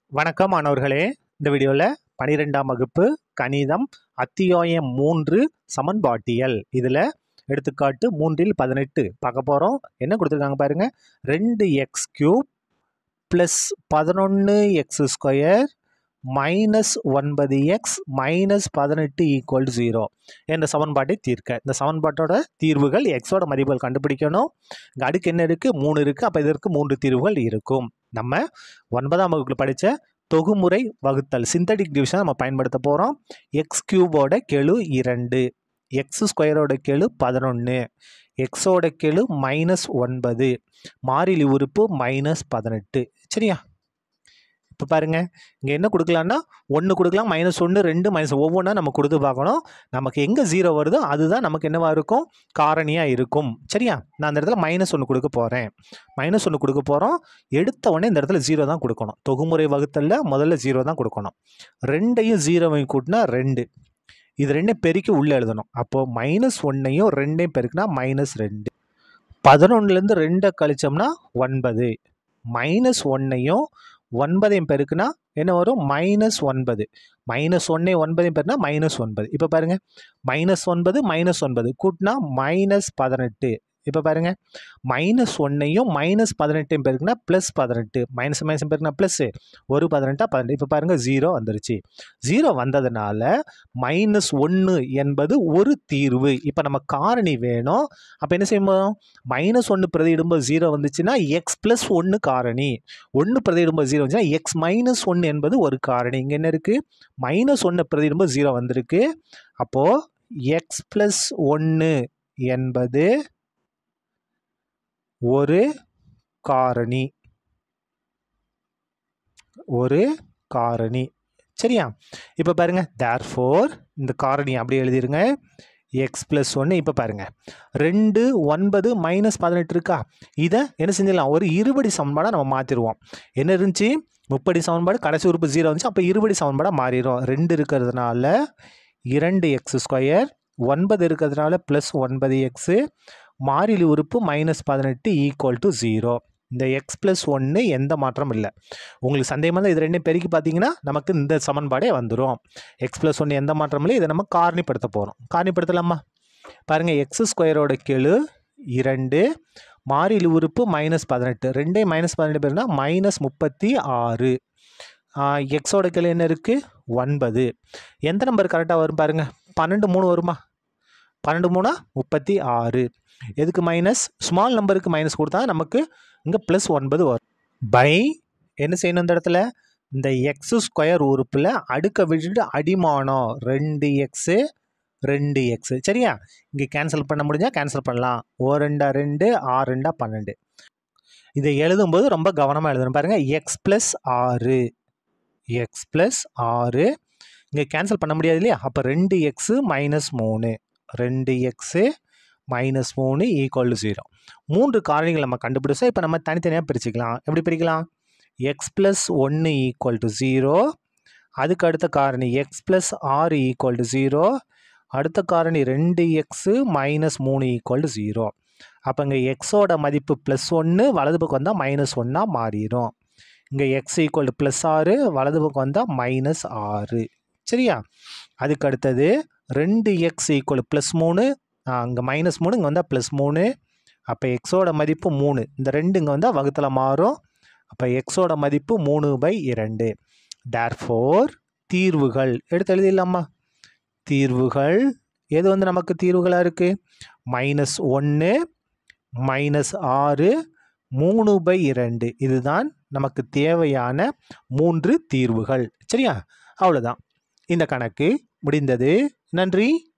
வணக்கம் மாணவர்களே இந்த வீடியோவில் பனிரெண்டாம் வகுப்பு கணிதம் அத்தியாயம் மூன்று சமன்பாட்டியல் இதில் எடுத்துக்காட்டு மூன்றில் பதினெட்டு பார்க்க போகிறோம் என்ன கொடுத்துருக்காங்க பாருங்க ரெண்டு எக்ஸ் கியூப் ப்ளஸ் பதினொன்று எக்ஸ் ஸ்கொயர் மைனஸ் ஒன்பது எக்ஸ் மைனஸ் பதினெட்டு ஈக்குவல் ஜீரோ என்ற சமன்பாட்டை தீர்க்க இந்த சமன்பாட்டோட தீர்வுகள் எக்ஸோட மதிப்புகள் கண்டுபிடிக்கணும் இங்கே அடுக்கு என்ன இருக்குது மூணு இருக்குது அப்போ இதற்கு மூன்று தீர்வுகள் இருக்கும் நம்ம ஒன்பதாம் வகுப்பில் படித்த தொகுமுறை வகுத்தல் சிந்தடிக் டிவிஷன் நம்ம பயன்படுத்த போகிறோம் எக்ஸ் கியூபோட கெழு இரண்டு எக்ஸ் ஸ்கொயரோட கெழு பதினொன்று எக்ஸோட கெழு மைனஸ் ஒன்பது மாறிலி உறுப்பு மைனஸ் பதினெட்டு சரியா இப்போ பாருங்க இங்கே என்ன கொடுக்கலான்னா ஒன்று கொடுக்கலாம் மைனஸ் ஒன்று ரெண்டு மைனஸ் ஒவ்வொன்றா நம்ம கொடுத்து பார்க்கணும் நமக்கு எங்கே ஜீரோ வருதோ அதுதான் நமக்கு என்னவா இருக்கும் காரணியாக இருக்கும் சரியா நான் அந்த இடத்துல மைனஸ் ஒன்று கொடுக்க போகிறேன் மைனஸ் ஒன்று கொடுக்க போகிறோம் எடுத்த உடனே இந்த இடத்துல ஜீரோ தான் கொடுக்கணும் தொகுமுறை வகுத்தலில் முதல்ல ஜீரோ தான் கொடுக்கணும் ரெண்டையும் ஜீரோவையும் கூட்டினா ரெண்டு இது ரெண்டையும் பெருக்கி உள்ளே எழுதணும் அப்போது மைனஸ் ஒன்னையும் ரெண்டையும் பெருக்குனா மைனஸ் ரெண்டு பதினொன்றுலேருந்து ரெண்டை கழிச்சோம்னா ஒன்பது மைனஸ் ஒன்னையும் ஒன்பதையும் பெருக்குனா என்ன வரும் மைனஸ் ஒன்பது மைனஸ் ஒன்னே ஒன்பதையும் பெருக்குனா மைனஸ் ஒன்பது இப்போ பாருங்கள் மைனஸ் ஒன்பது மைனஸ் ஒன்பது கூட்டினா மைனஸ் பதினெட்டு இப்போ பாருங்க மைனஸ் ஒன்னையும் மைனஸ் பதினெட்டையும் பெருக்குனா ப்ளஸ் பதினெட்டு மைனஸ் மைனஸ் பெருக்குனா ப்ளஸ்ஸு ஒரு பதினெட்டா பதினெட்டு இப்போ பாருங்கள் ஜீரோ வந்துருச்சு ஜீரோ வந்ததுனால மைனஸ் ஒன்று என்பது ஒரு தீர்வு இப்போ நம்ம காரணி வேணும் அப்போ என்ன செய்யணும் மைனஸ் ஒன்று பிரதியிடும்போது ஜீரோ வந்துச்சுன்னா எக்ஸ் ப்ளஸ் ஒன்று காரணி ஒன்று பிரதியிடும்போது ஜீரோ வந்துச்சுன்னா எக்ஸ் மைனஸ் ஒன்று என்பது ஒரு காரணி இங்கே என்ன இருக்குது மைனஸ் ஒன்று பிரதியிடும்போது ஜீரோ வந்திருக்கு அப்போது எக்ஸ் ப்ளஸ் ஒன்று என்பது ஒரு காரணி ஒரு காரணி சரியா இப்போ பாருங்க தேர் ஃபோர் இந்த காரணி அப்படியே எழுதிருங்க எக்ஸ் ப்ளஸ் ஒன்று இப்போ பாருங்க ரெண்டு ஒன்பது மைனஸ் பதினெட்டு இருக்கா இதை என்ன செஞ்சிடலாம் ஒரு இருபடி சமன்பாடாக நம்ம மாற்றிடுவோம் என்ன இருந்துச்சு முப்படி சமன்பாடு கடைசி உறுப்பு ஜீரோ வந்துச்சு அப்போ இருபடி சமன்பாடாக மாறிடும் ரெண்டு இருக்கிறதுனால இரண்டு எக்ஸ் ஸ்கொயர் ஒன்பது இருக்கிறதுனால ப்ளஸ் ஒன்பது எக்ஸு மாறிலி உறுப்பு மைனஸ் பதினெட்டு ஈக்குவல் டு ஜீரோ இந்த எக்ஸ் ப்ளஸ் ஒன்று எந்த மாற்றமும் இல்லை உங்களுக்கு சந்தேகமாக தான் இது ரெண்டையும் பெருக்கி பார்த்தீங்கன்னா நமக்கு இந்த சமன்பாடே வந்துடும் எக்ஸ் ப்ளஸ் ஒன்று எந்த மாற்றமும் இல்லை இதை நம்ம காரணிப்படுத்த போகிறோம் காரணிப்படுத்தலாமா பாருங்கள் எக்ஸ் ஸ்கொயரோட கெழு இரண்டு மாறிலி உறுப்பு மைனஸ் பதினெட்டு ரெண்டே மைனஸ் பதினெட்டு பேருனா மைனஸ் முப்பத்தி ஆறு எக்ஸோட கெழு என்ன இருக்குது ஒன்பது எந்த நம்பர் கரெக்டாக வரும் பாருங்கள் பன்னெண்டு மூணு வருமா பன்னெண்டு மூணா முப்பத்தி ஆறு எதுக்கு மைனஸ் ஸ்மால் நம்பருக்கு மைனஸ் கொடுத்தா நமக்கு இங்கே ப்ளஸ் ஒன்பது வரும் பை என்ன செய்யணும் இந்த இடத்துல இந்த எக்ஸு ஸ்கொயர் உறுப்பில் அடுக்க விட்டுட்டு அடிமானம் ரெண்டு எக்ஸு ரெண்டு எக்ஸு சரியா இங்கே கேன்சல் பண்ண முடிஞ்சால் கேன்சல் பண்ணலாம் ஓ ரெண்டா ரெண்டு ஆறு ரெண்டா பன்னெண்டு இதை எழுதும்போது ரொம்ப கவனமாக எழுதணும் பாருங்கள் எக்ஸ் ப்ளஸ் ஆறு எக்ஸ் ப்ளஸ் ஆறு இங்கே கேன்சல் பண்ண முடியாது இல்லையா அப்போ ரெண்டு எக்ஸு மைனஸ் மூணு ரெண்டு எக்ஸு மைனஸ் மூணு ஈக்குவல் டு ஜீரோ மூன்று காரணிகள் நம்ம கண்டுபிடிச்சோம் இப்போ நம்ம தனித்தனியாக பிரிச்சுக்கலாம் எப்படி பிரிக்கலாம் எக்ஸ் ப்ளஸ் ஒன்று ஈக்குவல் டு ஜீரோ அதுக்கு அடுத்த காரணி எக்ஸ் ப்ளஸ் ஆறு ஈக்குவல் டு ஜீரோ அடுத்த காரணி ரெண்டு எக்ஸு மைனஸ் மூணு ஈக்குவல் டு ஜீரோ அப்போ இங்கே எக்ஸோட மதிப்பு ப்ளஸ் ஒன்று வலது பக்கம் வந்தால் மைனஸ் ஒன்னாக மாறிடும் இங்கே எக்ஸ் ஈக்குவல் டு ப்ளஸ் ஆறு வலது பக்கம் வந்தால் மைனஸ் ஆறு சரியா அதுக்கு அடுத்தது ரெண்டு எக்ஸ் ஈக்குவல் ப்ளஸ் மூணு அங்கே மைனஸ் மூணு இங்கே வந்தால் ப்ளஸ் மூணு அப்போ எக்ஸோட மதிப்பு மூணு இந்த ரெண்டு இங்கே வந்தால் வகுத்தில் மாறும் அப்போ எக்ஸோட மதிப்பு மூணு பை இரண்டு தேர் ஃபோர் தீர்வுகள் எடுத்து எழுதிடலாமா தீர்வுகள் எது வந்து நமக்கு தீர்வுகளாக இருக்குது மைனஸ் ஒன்று மைனஸ் ஆறு மூணு பை இரண்டு இதுதான் நமக்கு தேவையான மூன்று தீர்வுகள் சரியா அவ்வளோதான் இந்த கணக்கு முடிந்தது நன்றி